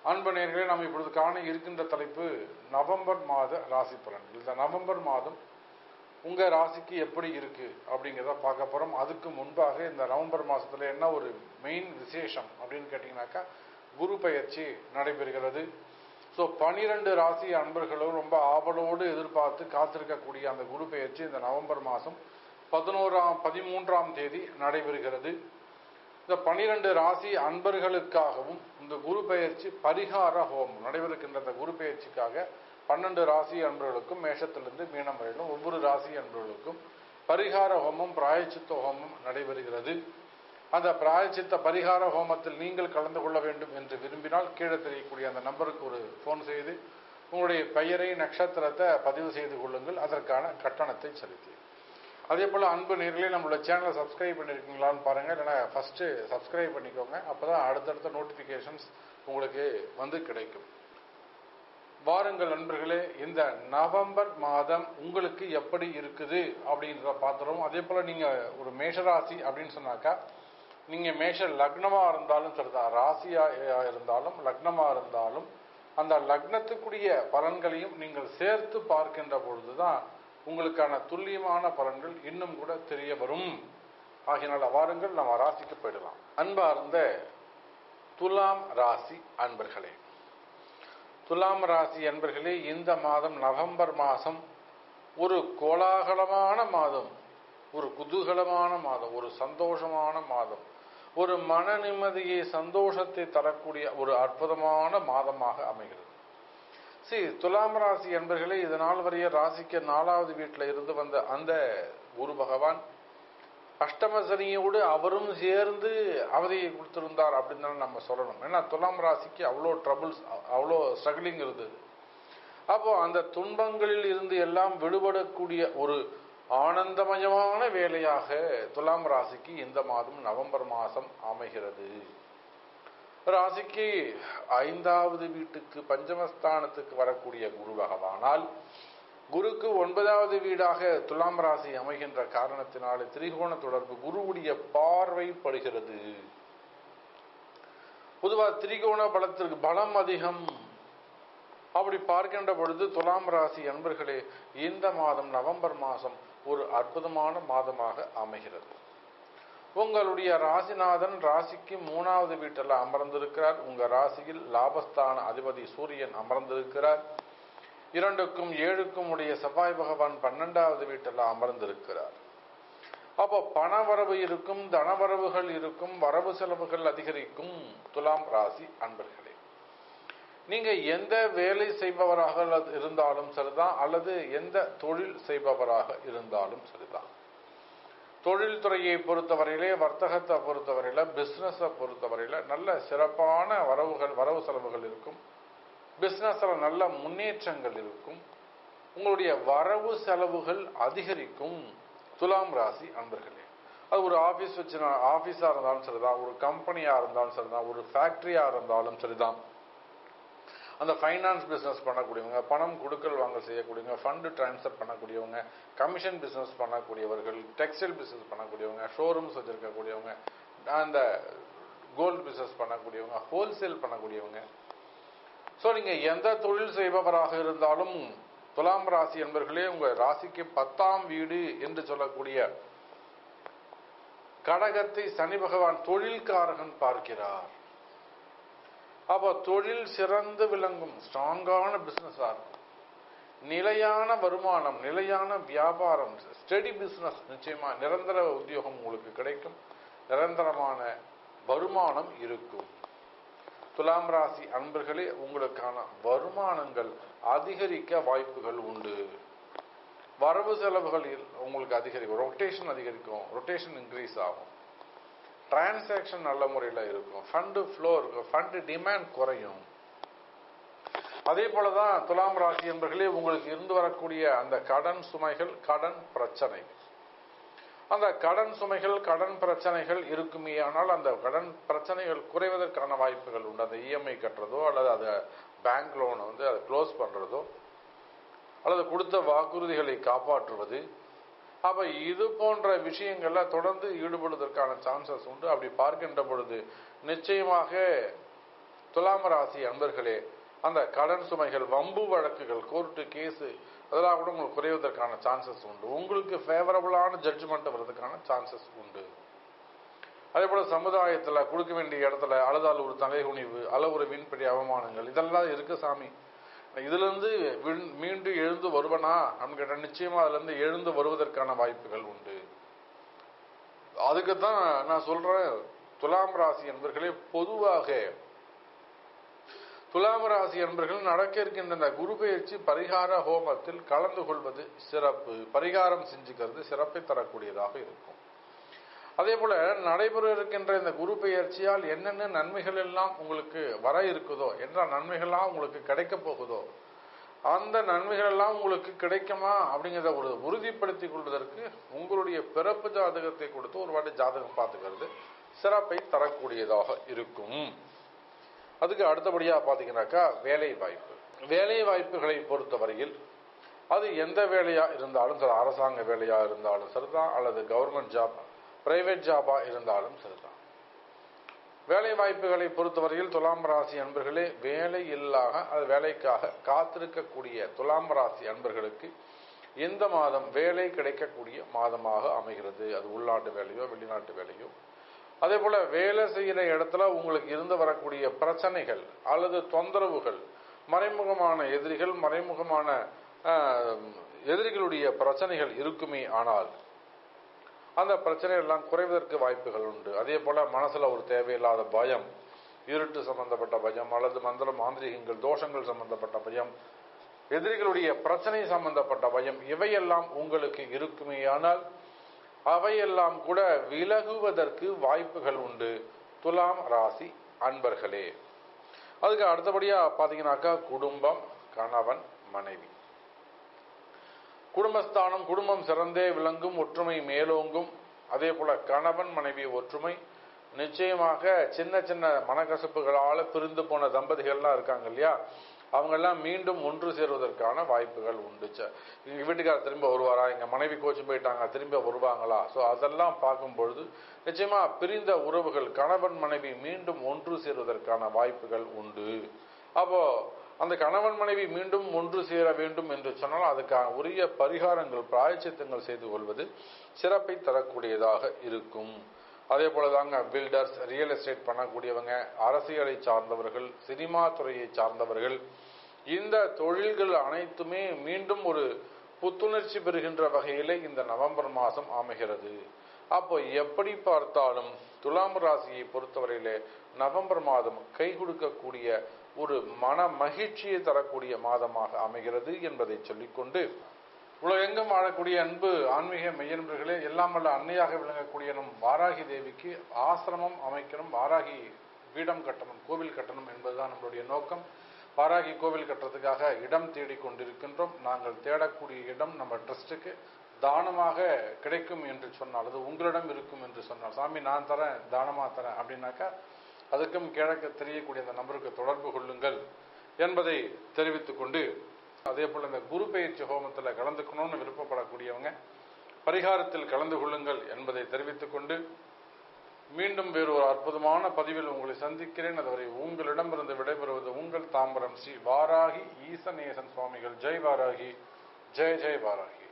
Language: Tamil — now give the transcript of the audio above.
அன்பு நேர்களே நாம் இப்பொழுது காண இருக்கின்ற தலைப்பு நவம்பர் மாத ராசி பலன்கள் இந்த நவம்பர் மாதம் உங்க ராசிக்கு எப்படி இருக்கு அப்படிங்கிறத பார்க்க போறோம் அதுக்கு முன்பாக இந்த நவம்பர் மாசத்துல என்ன ஒரு மெயின் விசேஷம் அப்படின்னு கேட்டீங்கன்னாக்கா குரு பெயர்ச்சி நடைபெறுகிறது ஸோ பனிரெண்டு ராசி அன்பர்களும் ரொம்ப ஆவலோடு எதிர்பார்த்து காத்திருக்கக்கூடிய அந்த குரு பெயர்ச்சி இந்த நவம்பர் மாதம் பதினோராம் பதிமூன்றாம் தேதி நடைபெறுகிறது இந்த பனிரெண்டு ராசி அன்பர்களுக்காகவும் இந்த குரு பெயர்ச்சி பரிகார ஹோமம் நடைபெறுகின்ற இந்த குரு பெயர்ச்சிக்காக பன்னெண்டு ராசி அன்பர்களுக்கும் மேஷத்திலிருந்து மீனம் வரையிலும் ஒவ்வொரு ராசி அன்பர்களுக்கும் பரிகார ஹோமம் பிராயச்சித்த ஹோமம் நடைபெறுகிறது அந்த பிராயச்சித்த பரிகார ஹோமத்தில் நீங்கள் கலந்து கொள்ள வேண்டும் என்று விரும்பினால் கீழே தெரியக்கூடிய அந்த நம்பருக்கு ஒரு ஃபோன் செய்து உங்களுடைய பெயரை நட்சத்திரத்தை பதிவு செய்து கொள்ளுங்கள் அதற்கான கட்டணத்தை செலுத்தி அதே போல் அன்பு நேர்களே நம்மளோட சேனலை சப்ஸ்கிரைப் பண்ணியிருக்கீங்களான்னு பாருங்கள் இல்லைனா ஃபஸ்ட்டு சப்ஸ்கிரைப் பண்ணிக்கோங்க அப்போ தான் அடுத்தடுத்த நோட்டிஃபிகேஷன்ஸ் உங்களுக்கு வந்து கிடைக்கும் வாருங்கள் நண்பர்களே இந்த நவம்பர் மாதம் உங்களுக்கு எப்படி இருக்குது அப்படின்றத பார்த்துருவோம் அதே போல் நீங்கள் ஒரு மேஷராசி அப்படின்னு சொன்னாக்கா நீங்கள் மேஷ லக்னமாக இருந்தாலும் சரிதான் ராசியாக இருந்தாலும் லக்னமாக இருந்தாலும் அந்த லக்னத்துக்குரிய பலன்களையும் நீங்கள் சேர்த்து பார்க்கின்ற பொழுது தான் உங்களுக்கான துல்லியமான பலன்கள் இன்னும் கூட தெரிய வரும் ஆகினால வாருங்கள் நம்ம ராசிக்கு போயிடலாம் அன்பார்ந்த துலாம் ராசி அன்பர்களே துலாம் ராசி அன்பர்களே இந்த மாதம் நவம்பர் மாதம் ஒரு கோலாகலமான மாதம் ஒரு குதூகலமான மாதம் ஒரு சந்தோஷமான மாதம் ஒரு மன நிம்மதியை சந்தோஷத்தை தரக்கூடிய ஒரு அற்புதமான மாதமாக அமைகிறது சரி துலாம் ராசி என்பர்களே இது நாள் வரைய ராசிக்கு நாலாவது வீட்டில் இருந்து வந்த அந்த குரு பகவான் அஷ்டம சனியோடு அவரும் சேர்ந்து அவதியை கொடுத்திருந்தார் அப்படின்னு தான் நம்ம சொல்லணும் ஏன்னா துலாம் ராசிக்கு அவ்வளோ ட்ரபிள்ஸ் அவ்வளோ ஸ்ட்ரகிளிங் இருந்தது அப்போ அந்த துன்பங்களில் இருந்து எல்லாம் விடுபடக்கூடிய ஒரு ஆனந்தமயமான வேலையாக துலாம் ராசிக்கு இந்த மாதம் நவம்பர் மாதம் அமைகிறது ராசிக்கு ஐந்தாவது வீட்டுக்கு பஞ்சமஸ்தானத்துக்கு வரக்கூடிய குரு பகவானால் குருக்கு ஒன்பதாவது வீடாக துலாம் ராசி அமைகின்ற காரணத்தினால திரிகோண தொடர்பு குருவுடைய பார்வை படுகிறது பொதுவாக திரிகோண பலத்திற்கு பலம் அதிகம் அப்படி பார்க்கின்ற பொழுது துலாம் ராசி அன்பர்களே இந்த மாதம் நவம்பர் மாதம் ஒரு அற்புதமான மாதமாக அமைகிறது உங்களுடைய ராசிநாதன் ராசிக்கு மூணாவது வீட்டில் அமர்ந்திருக்கிறார் உங்க ராசியில் லாபஸ்தான அதிபதி சூரியன் அமர்ந்திருக்கிறார் இரண்டுக்கும் ஏழுக்கும் உடைய செவ்வாய் பகவான் பன்னெண்டாவது வீட்டில் அமர்ந்திருக்கிறார் அப்போ பணவரவு இருக்கும் தனவரவுகள் இருக்கும் வரவு செலவுகள் அதிகரிக்கும் துலாம் ராசி அன்பர்களே நீங்க எந்த வேலை செய்பவராக இருந்தாலும் சரிதான் அல்லது எந்த தொழில் செய்பவராக இருந்தாலும் சரிதான் தொழில்துறையை பொறுத்தவரையிலே வர்த்தகத்தை பொறுத்தவரையில பிஸ்னஸை பொறுத்தவரையில நல்ல சிறப்பான வரவுகள் வரவு செலவுகள் இருக்கும் பிஸ்னஸ்ல நல்ல முன்னேற்றங்கள் இருக்கும் உங்களுடைய வரவு செலவுகள் அதிகரிக்கும் துலாம் ராசி அன்பர்களே அது ஒரு ஆஃபீஸ் வச்சு ஆஃபீஸாக இருந்தாலும் சரிதான் ஒரு கம்பெனியாக இருந்தாலும் சரிதான் ஒரு ஃபேக்ட்ரியாக இருந்தாலும் சரிதான் அந்த ஃபைனான்ஸ் பிஸ்னஸ் பண்ணக்கூடியவங்க பணம் கொடுக்கல் வாங்கல் செய்யக்கூடியவங்க ஃபண்டு டிரான்ஸ்ஃபர் பண்ணக்கூடியவங்க கமிஷன் பிஸ்னஸ் பண்ணக்கூடியவர்கள் டெக்ஸ்டைல் பிஸ்னஸ் பண்ணக்கூடியவங்க ஷோரூம்ஸ் வச்சிருக்கக்கூடியவங்க அந்த கோல்டு பிஸ்னஸ் பண்ணக்கூடியவங்க ஹோல்சேல் பண்ணக்கூடியவங்க ஸோ நீங்கள் எந்த தொழில் செய்பவராக இருந்தாலும் துலாம் ராசி என்பர்களே உங்கள் ராசிக்கு பத்தாம் வீடு என்று சொல்லக்கூடிய கடகத்தை சனி பகவான் தொழில்காரகன் பார்க்கிறார் அப்போ தொழில் சிறந்து விளங்கும் ஸ்ட்ராங்கான பிஸ்னஸாக இருக்கும் நிலையான வருமானம் நிலையான வியாபாரம் ஸ்டெடி பிஸ்னஸ் நிச்சயமா நிரந்தர உத்தியோகம் உங்களுக்கு கிடைக்கும் நிரந்தரமான வருமானம் இருக்கும் துலாம் ராசி அன்பர்களே உங்களுக்கான வருமானங்கள் அதிகரிக்க வாய்ப்புகள் உண்டு வரவு செலவுகள் உங்களுக்கு அதிகரிக்கும் ரொட்டேஷன் அதிகரிக்கும் ரொட்டேஷன் இன்க்ரீஸ் ஆகும் டிரான்சாக்ஷன் நல்ல முறையில் இருக்கும் ஃபண்டு ஃப்ளோ இருக்கும் ஃபண்டு டிமாண்ட் குறையும் அதே போலதான் துலாம் ராசி என்பர்களே உங்களுக்கு இருந்து வரக்கூடிய அந்த கடன் சுமைகள் கடன் பிரச்சனைகள் அந்த கடன் சுமைகள் கடன் பிரச்சனைகள் இருக்குமே ஆனால் அந்த கடன் பிரச்சனைகள் குறைவதற்கான வாய்ப்புகள் உண்டு அந்த இஎம்ஐ கட்டுறதோ அல்லது அதை பேங்க் லோனை வந்து அதை க்ளோஸ் பண்ணுறதோ அல்லது கொடுத்த வாக்குறுதிகளை காப்பாற்றுவது அப்ப இது போன்ற விஷயங்கள்ல தொடர்ந்து ஈடுபடுவதற்கான சான்சஸ் உண்டு அப்படி பார்க்கின்ற பொழுது நிச்சயமாக துலாம ராசி அன்பர்களே அந்த கடன் சுமைகள் வம்பு வழக்குகள் கோர்ட்டு கேஸு அதெல்லாம் கூட உங்களுக்கு குறைவதற்கான சான்சஸ் உண்டு உங்களுக்கு ஃபேவரபுளான ஜட்ஜ்மெண்ட் வர்றதுக்கான சான்சஸ் உண்டு அதே போல சமுதாயத்துல கொடுக்க வேண்டிய இடத்துல அழுதால் ஒரு தலைகுனிவு அல்ல ஒரு வீண்படி அவமானங்கள் இதெல்லாம் இருக்கு சாமி இதுல இருந்து விண்- மீண்டு எழுந்து வருவனா அப்படின்னு கேட்டா நிச்சயமா அதுல இருந்து எழுந்து வருவதற்கான வாய்ப்புகள் உண்டு அதுக்கு தான் நான் சொல்றேன் துலாம் ராசி என்பர்களே பொதுவாக துலாம் ராசி என்பர்கள் நடக்க இருக்கின்ற இந்த குரு பெயர்ச்சி பரிகார ஹோமத்தில் கலந்து கொள்வது சிறப்பு பரிகாரம் செஞ்சுக்கிறது சிறப்பை தரக்கூடியதாக இருக்கும் அதே போல நடைபெற இருக்கின்ற இந்த குரு பெயர்ச்சியால் என்னென்ன நன்மைகள் எல்லாம் உங்களுக்கு வர இருக்குதோ என்ற நன்மைகள்லாம் உங்களுக்கு கிடைக்க போகுதோ அந்த நன்மைகள் எல்லாம் உங்களுக்கு கிடைக்குமா அப்படிங்கிறத ஒரு உறுதிப்படுத்திக் கொள்வதற்கு உங்களுடைய பிறப்பு ஜாதகத்தை கொடுத்து ஒரு வாட்டி ஜாதகம் பார்த்துக்கிறது சிறப்பை தரக்கூடியதாக இருக்கும் அதுக்கு அடுத்தபடியா பாத்தீங்கன்னாக்கா வேலை வாய்ப்பு வேலை வாய்ப்புகளை பொறுத்தவரையில் அது எந்த வேலையா இருந்தாலும் சரி அரசாங்க வேலையா இருந்தாலும் சரிதான் அல்லது கவர்மெண்ட் ஜாப் பிரைவேட் ஜாபா இருந்தாலும் சரிதான் வேலை வாய்ப்புகளை பொறுத்தவரையில் துலாம் ராசி அன்பர்களே வேலை இல்லாக அது வேலைக்காக காத்திருக்கக்கூடிய துலாம் ராசி அன்பர்களுக்கு இந்த மாதம் வேலை கிடைக்கக்கூடிய மாதமாக அமைகிறது அது உள்நாட்டு வேலையோ வெளிநாட்டு வேலையோ அதே போல வேலை செய்கிற இடத்துல உங்களுக்கு இருந்து வரக்கூடிய பிரச்சனைகள் அல்லது தொந்தரவுகள் மறைமுகமான எதிரிகள் மறைமுகமான ஆஹ், எதிரிகளுடைய பிரச்சனைகள் இருக்குமே ஆனால் அந்த பிரச்சனை எல்லாம் குறைவதற்கு வாய்ப்புகள் உண்டு அதே போல மனசுல ஒரு தேவையில்லாத பயம் இருட்டு சம்பந்தப்பட்ட பயம் அல்லது மந்திர மாந்திரிகங்கள் தோஷங்கள் சம்பந்தப்பட்ட பயம் எதிரிகளுடைய பிரச்சனை சம்பந்தப்பட்ட பயம் இவையெல்லாம் உங்களுக்கு இருக்குமேயானால் அவையெல்லாம் கூட விலகுவதற்கு வாய்ப்புகள் உண்டு துலாம் ராசி அன்பர்களே அதுக்கு அடுத்தபடியா பாத்தீங்கன்னாக்கா குடும்பம் கணவன் மனைவி குடும்பஸ்தானம் குடும்பம் சிறந்தே விளங்கும் ஒற்றுமை மேலோங்கும் அதே போல கணவன் மனைவி ஒற்றுமை நிச்சயமாக சின்ன சின்ன மனக்கசப்புகளால பிரிந்து போன தம்பதிகள்லாம் இருக்காங்க இல்லையா அவங்கெல்லாம் மீண்டும் ஒன்று சேருவதற்கான வாய்ப்புகள் உண்டு ச- எங்க வீட்டுக்காரர் திரும்ப வருவாரா எங்க மனைவி கோச்சு போயிட்டாங்க திரும்ப வருவாங்களா ஸோ அதெல்லாம் பார்க்கும் பொழுது நிச்சயமா பிரிந்த உறவுகள் கணவன் மனைவி மீண்டும் ஒன்று சேருவதற்கான வாய்ப்புகள் உண்டு அப்போ அந்த கணவன் மனைவி மீண்டும் ஒன்று சேர வேண்டும் என்று சொன்னால் அதுக்கான உரிய பரிகாரங்கள் பிராயச்சித்தங்கள் செய்து கொள்வது சிறப்பை தரக்கூடியதாக இருக்கும் அதே போலதாங்க பில்டர்ஸ் ரியல் எஸ்டேட் பண்ணக்கூடியவங்க அரசியலை சார்ந்தவர்கள் சினிமா துறையை சார்ந்தவர்கள் இந்த தொழில்கள் அனைத்துமே மீண்டும் ஒரு புத்துணர்ச்சி பெறுகின்ற வகையிலே இந்த நவம்பர் மாதம் அமைகிறது அப்போ எப்படி பார்த்தாலும் துலாம் ராசியை பொறுத்தவரையிலே நவம்பர் மாதம் கை கொடுக்கக்கூடிய ஒரு மன மகிழ்ச்சியை தரக்கூடிய மாதமாக அமைகிறது என்பதை சொல்லிக்கொண்டு உலகெங்கும் வாழக்கூடிய அன்பு ஆன்மீக மெய்யன்பர்களே எல்லாம் வல்ல அன்னையாக விளங்கக்கூடிய நம் வாராகி தேவிக்கு ஆசிரமம் அமைக்கணும் வாராகி பீடம் கட்டணும் கோவில் கட்டணும் என்பதுதான் நம்மளுடைய நோக்கம் வாராகி கோவில் கட்டுறதுக்காக இடம் தேடிக் கொண்டிருக்கின்றோம் நாங்கள் தேடக்கூடிய இடம் நம்ம ட்ரஸ்ட்டுக்கு தானமாக கிடைக்கும் என்று சொன்னால் அது உங்களிடம் இருக்கும் என்று சொன்னால் சாமி நான் தரேன் தானமா தரேன் அப்படின்னாக்கா அதுக்கும் கிழக்க தெரியக்கூடிய அந்த நபருக்கு தொடர்பு கொள்ளுங்கள் என்பதை தெரிவித்துக் கொண்டு அதே போல இந்த குரு பயிற்சி ஹோமத்தில் கலந்துக்கணும்னு விருப்பப்படக்கூடியவங்க பரிகாரத்தில் கலந்து கொள்ளுங்கள் என்பதை தெரிவித்துக் கொண்டு மீண்டும் வேறு ஒரு அற்புதமான பதிவில் உங்களை சந்திக்கிறேன் அதுவரை உங்களிடமிருந்து விடைபெறுவது உங்கள் தாம்பரம் ஸ்ரீ வாராகி ஈசநேசன் சுவாமிகள் ஜெய் வாராகி ஜெய் ஜெய் வாராகி